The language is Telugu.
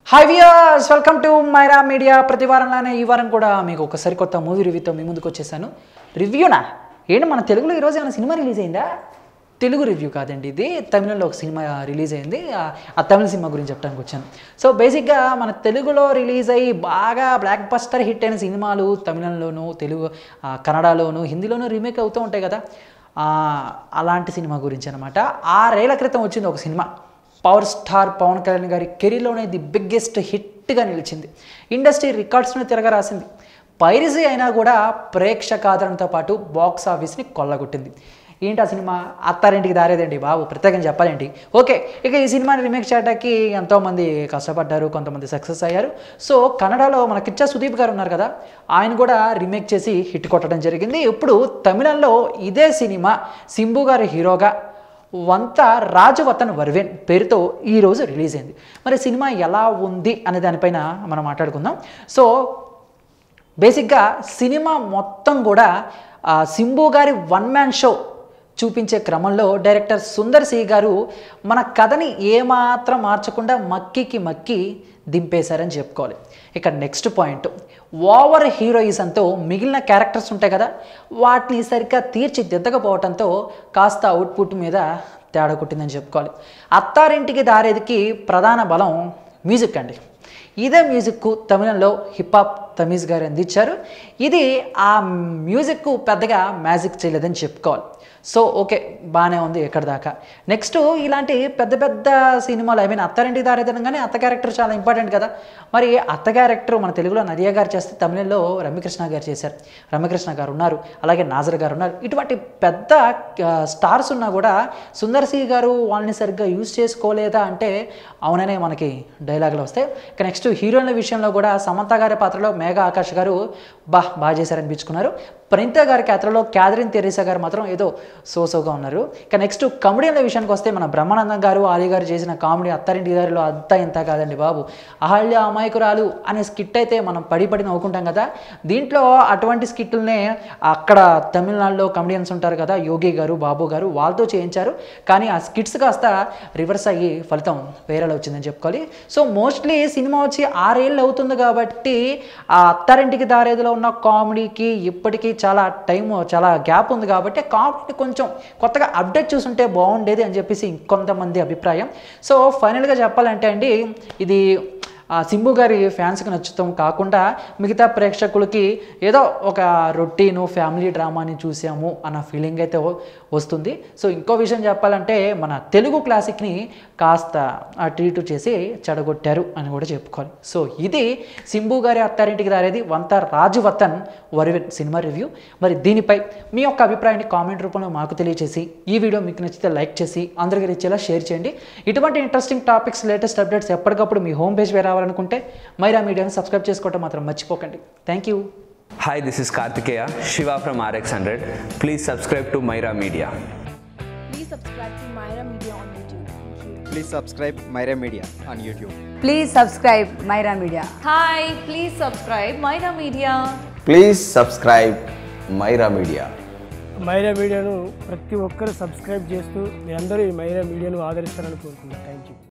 Hi viewers welcome to Myra Media ప్రతి వారంలానే ఈ వారం కూడా మీకు ఒక సరికొత్త మూవీ రివ్యూతో మీ ముందుకు వచ్చేసాను రివ్యూనా ఏంటి మన తెలుగులో ఈరోజు ఏమైనా సినిమా రిలీజ్ అయిందా తెలుగు రివ్యూ కాదండి ఇది తమిళంలో ఒక సినిమా రిలీజ్ అయింది ఆ- ఆ తమిళ సినిమా గురించి చెప్పడానికి వచ్చాను సో బేసిక్గా మన తెలుగులో రిలీజ్ అయ్యి బాగా బ్లాక్ బస్టర్ హిట్ అయిన సినిమాలు తమిళంలోను తెలుగు ఆ, కన్నడలోను హిందీలోను రీమేక్ అవుతూ ఉంటాయి కదా ఆ, అలాంటి సినిమా గురించి అనమాట ఆరేళ్ల క్రితం వచ్చింది ఒక cinema power star Pawan Kalyan గారి కెరీర్లోనే ది బిగ్గెస్ట్ హిట్గా నిలిచింది ఇండస్ట్రీ రికార్డ్స్ను తిరగరాసింది పైరసీ అయినా కూడా ప్రేక్షకాదరణతో పాటు బాక్స్ ఆఫీస్ని కొల్లగొట్టింది ఏంటి ఆ సినిమా అత్తారింటికి దారేదండి బాబు ప్రత్యేకంగా చెప్పాలేంటి ఓకే ఇక ఈ సినిమాని రీమేక్ చేయడానికి ఎంతోమంది కష్టపడ్డారు కొంతమంది సక్సెస్ అయ్యారు సో కన్నడలో మన కిచ్చా సుదీప్ గారు ఉన్నారు కదా ఆయన కూడా రీమేక్ చేసి హిట్ కొట్టడం జరిగింది ఇప్పుడు తమిళంలో ఇదే సినిమా సింబు గారి హీరోగా వంత రాజవతన్ వర్వేన్ పేరుతో ఈరోజు రిలీజ్ అయింది మరి సినిమా ఎలా ఉంది అనే దానిపైన మనం మాట్లాడుకుందాం సో బేసిక్గా సినిమా మొత్తం కూడా ఆ, సింబు గారి వన్ మ్యాన్ షో చూపించే క్రమంలో డైరెక్టర్ సుందర్ సి గారు మన కథని ఏమాత్రం మార్చకుండా మక్కికి మక్కి దింపేశారని చెప్పుకోవాలి ఇక నెక్స్ట్ పాయింట్ ఓవర్ హీరోయిజంతో మిగిలిన క్యారెక్టర్స్ ఉంటాయి కదా వాటిని సరిగ్గా తీర్చిదిద్దకపోవడంతో కాస్త అవుట్పుట్ మీద తేడా కొట్టిందని చెప్పుకోవాలి అత్తారింటికి దారేదికి ప్రధాన బలం మ్యూజిక్ అండి ఇదే మ్యూజిక్కు తమిళంలో హిప్ హాప్ తమీజ్ గారు అందించారు ఇది ఆ మ్యూజిక్కు పెద్దగా మ్యాజిక్ చేయలేదని చెప్పుకోవాలి సో ఓకే బాగానే ఉంది ఎక్కడ దాకా నెక్స్ట్ ఇలాంటి పెద్ద పెద్ద సినిమాలు ఐ మీన్ అత్తారింటికి దారేదనగానే అత్త క్యారెక్టర్ చాలా ఇంపార్టెంట్ కదా మరి అత్త క్యారెక్టర్ మన తెలుగులో నదియా గారు చేస్తే తమిళంలో రమ్యకృష్ణ గారు చేశారు రమ్యకృష్ణ గారు ఉన్నారు అలాగే నాజర్ గారు ఉన్నారు ఇటువంటి పెద్ద ఆ, స్టార్స్ ఉన్నా కూడా సుందర్ సి గారు వాళ్ళని సరిగ్గా యూజ్ చేసుకోలేదా అంటే అవుననే మనకి డైలాగులు వస్తాయి ఇక నెక్స్ట్ హీరోయిన్ల విషయంలో కూడా సమంత గారి పాత్రలో మేఘా ఆకాష్ గారు బా బాగా చేశారనిపించుకున్నారు ప్రణీత గారి పాత్రలో క్యాథరిన్ తెరీసా గారు మాత్రం ఏదో సోసోగా ఉన్నారు ఇక నెక్స్ట్ కమెడియన్ల విషయానికి వస్తే మన బ్రహ్మానందం గారు ఆలీ గారు చేసిన కామెడీ అత్తారింటి గారిలో అంతా ఇంత కాదండి బాబు అహల్య అమాయకురాలు అనే స్కిట్ అయితే మనం పడి పడి నవ్వుకుంటాం కదా దీంట్లో అటువంటి స్కిట్లనే అక్కడ తమిళనాడులో కమెడియన్స్ ఉంటారు కదా యోగి గారు బాబు గారు వాళ్ళతో చేయించారు కానీ ఆ స్కిట్స్ కాస్త రివర్స్ అయ్యి ఫలితం వేరేలా వచ్చిందని చెప్పుకోవాలి సో మోస్ట్లీ సినిమా వచ్చి ఆరేళ్ళు అవుతుంది కాబట్టి ఆ అత్తారింటికి దారేదిలో ఉన్న కామెడీకి ఇప్పటికీ చాలా టైం చాలా గ్యాప్ ఉంది కాబట్టి కామెడీ కొంచెం కొత్తగా అప్డేట్ చూసుంటే బాగుండేది అని చెప్పేసి కొంతమంది అభిప్రాయం సో ఫైనల్గా చెప్పాలంటే అండి ఇది ఆ సింబు గారి ఫ్యాన్స్కి నచ్చుతాం కాకుండా మిగతా ప్రేక్షకులకి ఏదో ఒక రొటీను ఫ్యామిలీ డ్రామాని చూసాము అన్న ఫీలింగ్ అయితే వ- వస్తుంది సో ఇంకో విషయం చెప్పాలంటే మన తెలుగు క్లాసిక్ని కాస్త అటు ఇటు చేసి చెడగొట్టారు అని కూడా చెప్పుకోవాలి సో ఇది సింబు గారి అత్తారింటికి దారేది వంత రాజువతన్ వరివెన్ సినిమా రివ్యూ మరి దీనిపై మీ యొక్క అభిప్రాయాన్ని కామెంట్ రూపంలో మాకు తెలియజేసి ఈ వీడియో మీకు నచ్చితే లైక్ చేసి అందరికీ రీచేలా షేర్ చేయండి ఇటువంటి ఇంట్రెస్టింగ్ టాపిక్స్ లేటెస్ట్ అప్డేట్స్ ఎప్పటికప్పుడు మీ హోమ్ పేజ్ రావాలనుకుంటే మైరా మీడియాని సబ్స్క్రైబ్ చేసుకోవటం మాత్రం మర్చిపోకండి thank you Hi, this is Kartikeya, Shiva from RX100. Please subscribe to Myra Media. Please subscribe to Myra Media on YouTube. Thank you. Please subscribe Myra Media on YouTube. Please subscribe Myra Media. Hi, please subscribe Myra Media. Please subscribe Myra Media Myra మీడియాను ప్రతి ఒక్కరు సబ్స్క్రైబ్ చేస్తూ మీ అందరూ ఈ మైరా మీడియాను ఆదరిస్తారని కోరుకుంటున్నాను థ్యాంక్ యూ